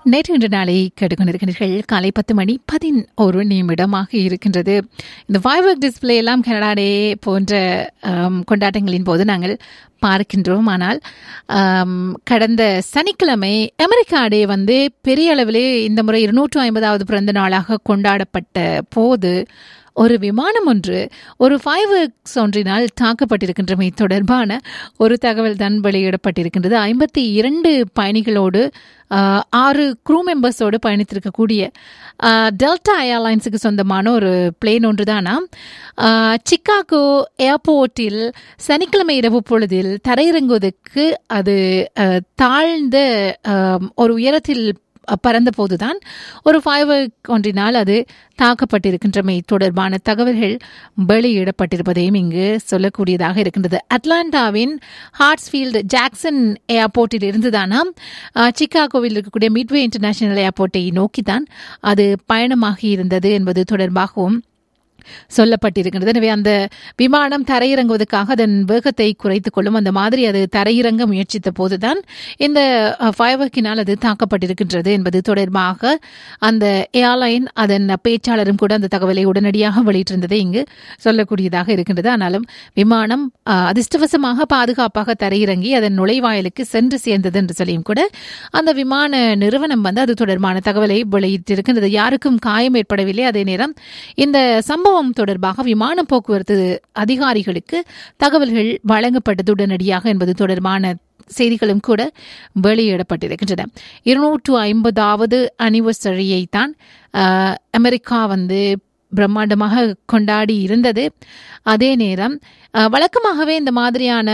நேற்று இன்று நாளை கேட்டுக்கொண்டிருக்கிறீர்கள் காலை பத்து மணி பதினோரு நிமிடமாக இருக்கின்றது இந்த ஃபைவ் ஒர்க் டிஸ்பிளே எல்லாம் கனடா டே போன்ற ஆம், கொண்டாட்டங்களின் போது நாங்கள் பார்க்கின்றோம் ஆனால் ஆம், கடந்த சனிக்கிழமை அமெரிக்கா டே வந்து பெரிய அளவிலே இந்த முறை இருநூற்று ஐம்பதாவது பிறந்த நாளாக கொண்டாடப்பட்ட போது ஒரு விமானம் ஒன்று ஒரு ஃபைவ் ஒர்க்ஸ் ஒன்றினால் தாக்கப்பட்டிருக்கின்றமை தொடர்பான ஒரு தகவல் தான் வெளியிடப்பட்டிருக்கின்றது ஐம்பத்தி இரண்டு பயணிகளோடு ஆஹ், ஆறு க்ரூ மெம்பர்ஸோடு பயணித்திருக்கக்கூடிய ஆஹ், டெல்டா ஏர்லைன்ஸுக்கு சொந்தமான ஒரு பிளேன் ஒன்று தானா சிக்காகோ ஏர்போர்ட்டில் சனிக்கிழமை இரவு பொழுதில் தரையிறங்குவதற்கு அது ஆஹ், தாழ்ந்த ஆஹ், ஒரு உயரத்தில் பறந்த போதுதான் ஒரு ஃபைவ் ஒன்றினால் அது தாக்கப்பட்டிருக்கின்றமை தொடர்பான தகவல்கள் வெளியிடப்பட்டிருப்பதையும் இங்கு சொல்லக்கூடியதாக இருக்கின்றது அட்லாண்டாவின் ஹார்ட்ஸ்ஃபீல்டு ஜாக்சன் ஏர்போர்ட்டில் இருந்துதானாம் அஹ், சிக்காகோவில் இருக்கக்கூடிய மிட்வே இன்டர்நேஷனல் ஏர்போர்ட்டை நோக்கித்தான் அது பயணமாகி இருந்தது என்பது தொடர்பாகவும் சொல்லப்பட்டிருக்கின்றது எனவே அந்த விமானம் தரையிறங்குவதற்காக அதன் வேகத்தை குறைத்துக் கொள்ளும் அந்த மாதிரி அது தரையிறங்க முயற்சித்த போதுதான் இந்த ஃபயர்வர்க்கினால் அது தாக்கப்பட்டிருக்கின்றது என்பது தொடர்பாக அந்த ஏர்லைன் அதன் பேச்சாளரும் கூட அந்த தகவலை உடனடியாக வெளியிட்டிருந்ததை இங்கு சொல்லக்கூடியதாக இருக்கின்றது ஆனாலும் விமானம் அஹ், அதிர்ஷ்டவசமாக பாதுகாப்பாக தரையிறங்கி அதன் நுழைவாயிலுக்கு சென்று சேர்ந்தது என்று சொல்லியும் கூட அந்த விமான நிறுவனம் வந்து அது தொடர்பான தகவலை வெளியிட்டிருக்கின்றது யாருக்கும் காயம் ஏற்படவில்லை அதே நேரம் இந்த சம்பவம் தொடர்பாக விமான போக்குவரத்து அதிகாரிகளுக்கு தகவல்கள் வழங்கப்பட்டது உடனடியாக என்பது தொடர்பான செய்திகளும் கூட வெளியிடப்பட்டிருக்கின்றன இருநூற்று ஐம்பதாவது அனிவர்சரியை தான் ஆஹ், அமெரிக்கா வந்து பிரம்மாண்டமாக கொண்டாடி இருந்தது அதே நேரம் ஆஹ், வழக்கமாகவே இந்த மாதிரியான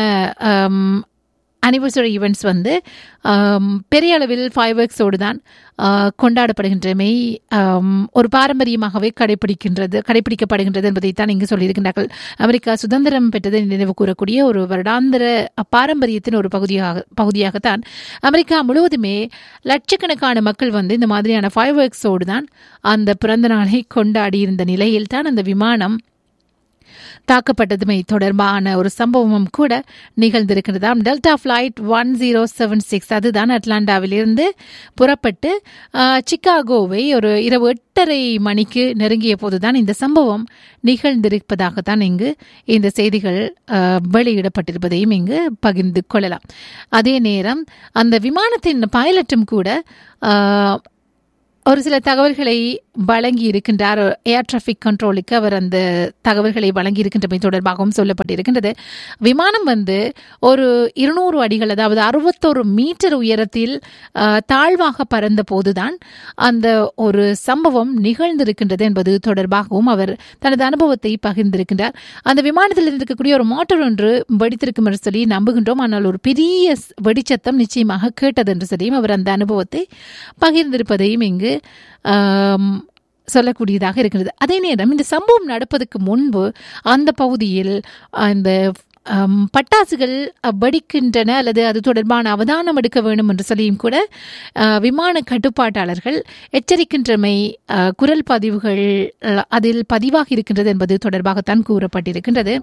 அனிவர்சரி ஈவெண்ட்ஸ் வந்து ஆம், பெரிய அளவில் ஃபைவ் ஒர்க்ஸோடு தான் ஆ, கொண்டாடப்படுகின்றமை ஆம், ஒரு பாரம்பரியமாகவே கடைபிடிக்கின்றது கடைபிடிக்கப்படுகின்றது என்பதைத்தான் இங்கு சொல்லியிருக்கின்றார்கள் அமெரிக்கா சுதந்திரம் பெற்றதை நினைவு கூறக்கூடிய ஒரு வருடாந்திர பாரம்பரியத்தின் ஒரு பகுதியாக பகுதியாகத்தான் அமெரிக்கா முழுவதுமே லட்சக்கணக்கான மக்கள் வந்து இந்த மாதிரியான ஃபைவ் ஒர்க்ஸோடு தான் அந்த பிறந்த நாளை கொண்டாடி இருந்த நிலையில் தான் அந்த விமானம் தாக்கப்பட்டதுமை தொடர்பான ஒரு சம்பவமும் கூட நிகழ்ந்திருக்கிறதாம் Delta flight one zero seven six அதுதான் அட்லாண்டாவிலிருந்து புறப்பட்டு ஆஹ், சிக்காகோவை ஒரு இரவு எட்டரை மணிக்கு நெருங்கிய போதுதான் இந்த சம்பவம் நிகழ்ந்திருப்பதாகத்தான் இங்கு இந்த செய்திகள் ஆஹ், வெளியிடப்பட்டிருப்பதையும் இங்கு பகிர்ந்து கொள்ளலாம் அதே நேரம் அந்த விமானத்தின் பைலட்டும் கூட ஆஹ், ஒரு சில தகவல்களை வழங்கி இருக்கின்றார் ஏர் டிராஃபிக் கண்ட்ரோலுக்கு அவர் அந்த தகவல்களை வழங்கி இருக்கின்றமை தொடர்பாகவும் சொல்லப்பட்டிருக்கின்றது விமானம் வந்து ஒரு இருநூறு அடிகள் அதாவது அறுபத்தோரு மீட்டர் உயரத்தில் ஆஹ், தாழ்வாக பறந்த போதுதான் அந்த ஒரு சம்பவம் நிகழ்ந்திருக்கின்றது என்பது தொடர்பாகவும் அவர் தனது அனுபவத்தை பகிர்ந்திருக்கின்றார் அந்த விமானத்தில் இருக்கக்கூடிய ஒரு மோட்டார் ஒன்று வெடித்திருக்கும் என்று சொல்லி நம்புகின்றோம் ஆனால் ஒரு பெரிய ஸ்- வெடிச்சத்தம் நிச்சயமாக கேட்டது என்று சொல்லியும் அவர் அந்த அனுபவத்தை பகிர்ந்திருப்பதையும் இங்கு ஆம், சொல்லக்கூடியதாக இருக்கிறது அதே நேரம் இந்த சம்பவம் நடப்பதற்கு முன்பு அந்த பகுதியில் அந்த ஆம், பட்டாசுகள் அஹ், வெடிக்கின்றன அல்லது அது தொடர்பான அவதானம் எடுக்க வேண்டும் என்று சொல்லியும் கூட அஹ், விமான கட்டுப்பாட்டாளர்கள் எச்சரிக்கின்றமை அஹ், குரல் பதிவுகள் அஹ், அதில் பதிவாகி இருக்கின்றது என்பது தொடர்பாகத்தான் கூறப்பட்டிருக்கின்றது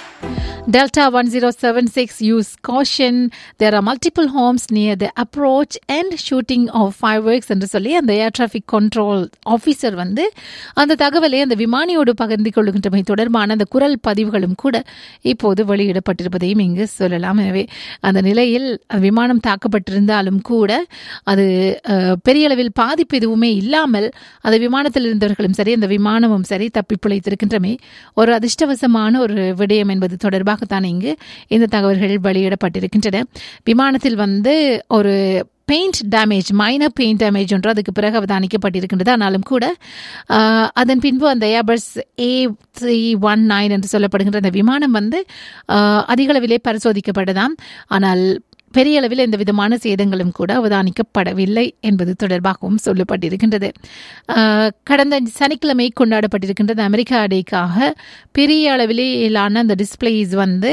Delta 1076 use caution. There are multiple homes near the approach and shooting of fireworks என்று சொல்லி அந்த ஏர் டிராஃபிக் கண்ட்ரோல் ஆஃபீஸர் வந்து அந்த தகவலை அந்த விமானியோடு பகிர்ந்து கொள்கின்றமை தொடர்பான அந்த குரல் பதிவுகளும் கூட இப்போது வெளியிடப்பட்டிருப்பதையும் இங்கு சொல்லலாம் எனவே அந்த நிலையில் அந்த விமானம் தாக்கப்பட்டிருந்தாலும் கூட அது அஹ், பெரிய அளவில் பாதிப்பு எதுவுமே இல்லாமல் அந்த விமானத்தில் இருந்தவர்களும் சரி அந்த விமானமும் சரி தப்பி பிழைத்திருக்கின்றமை ஒரு அதிர்ஷ்டவசமான ஒரு விடயம் என்பது தொடர்பாகத்தான் இங்கு இந்த தகவல்கள் வெளியிடப்பட்டிருக்கின்றன விமானத்தில் வந்து ஒரு paint damage minor paint damage ஒன்று அதுக்கு பிறகு அவதானிக்கப்பட்டிருக்கின்றது ஆனாலும் கூட ஆஹ், அதன் பின்பு அந்த ஏபர்ஸ் ஏ த்ரீ ஒன் நைன் என்று சொல்லப்படுகின்ற அந்த விமானம் வந்து ஆஹ், அதிக அளவிலே பரிசோதிக்கப்பட்டதாம் ஆனால் பெரிய அளவில் எந்த விதமான சேதங்களும் கூட அவதானிக்கப்படவில்லை என்பது தொடர்பாகவும் சொல்லப்பட்டிருக்கின்றது ஆஹ், கடந்த சனிக்கிழமை கொண்டாடப்பட்டிருக்கின்றது அமெரிக்கா டேக்காக பெரிய அளவிலான அந்த டிஸ்பிளேஸ் வந்து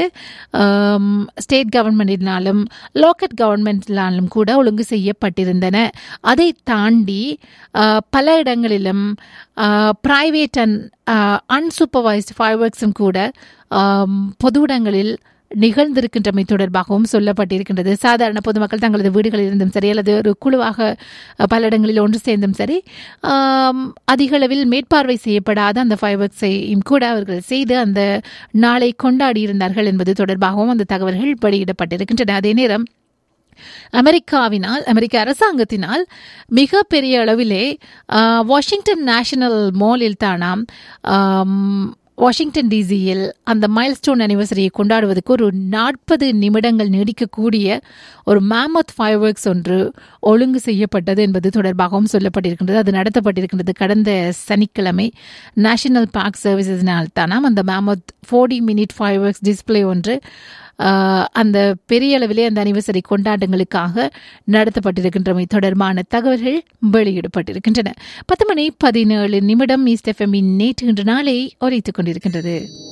ஸ்டேட் கவர்மெண்டினாலும் லோக்கல் கவர்மெண்ட்னாலும் கூட ஒழுங்கு செய்யப்பட்டிருந்தன அதை தாண்டி ஆஹ், பல இடங்களிலும் பிரைவேட் அண்ட் அன்சூப்பர்வைஸ்ட் ஃபைவ் ஒர்க்ஸும் கூட ஆம், பொது இடங்களில் நிகழ்ந்திருக்கின்றமை தொடர்பாகவும் சொல்லப்பட்டிருக்கின்றது சாதாரண பொதுமக்கள் தங்களது வீடுகளில் இருந்தும் சரி அல்லது ஒரு குழுவாக அஹ், பல இடங்களில் ஒன்று சேர்ந்தும் சரி ஆம், அதிக அளவில் மேற்பார்வை செய்யப்படாத அந்த ஃபைவ் ஒர்க்ஸையும் கூட அவர்கள் செய்து அந்த நாளை கொண்டாடி இருந்தார்கள் என்பது தொடர்பாகவும் அந்த தகவல்கள் வெளியிடப்பட்டிருக்கின்றன அதே நேரம் அமெரிக்காவினால் அமெரிக்க அரசாங்கத்தினால் மிக பெரிய அளவிலே ஆ, வாஷிங்டன் நேஷனல் மாலில் தானாம் ஆம், வாஷிங்டன் டிசியில் அந்த மைல்ஸ்டோன் அனிவர்சரியை கொண்டாடுவதற்கு ஒரு நாற்பது நிமிடங்கள் நீடிக்கக்கூடிய ஒரு மேமத் ஃபைவ் ஒர்க்ஸ் ஒன்று ஒழுங்கு செய்யப்பட்டது என்பது தொடர்பாகவும் சொல்லப்பட்டிருக்கின்றது அது நடத்தப்பட்டிருக்கின்றது கடந்த சனிக்கிழமை நேஷனல் பார்க் சர்வீசஸ்னால் தானாம் அந்த mammoth forty minute fireworks display ஒன்று ஆஹ், அந்த பெரிய அளவிலே அந்த அனிவர்சரி கொண்டாட்டங்களுக்காக நடத்தப்பட்டிருக்கின்றமை தொடர்பான தகவல்கள் வெளியிடப்பட்டிருக்கின்றன பத்து மணி பதினேழு நிமிடம் ஈஸ்ட் எஃப்எம்மின் நேற்று இன்று நாளை ஒலித்துக் கொண்டிருக்கின்றது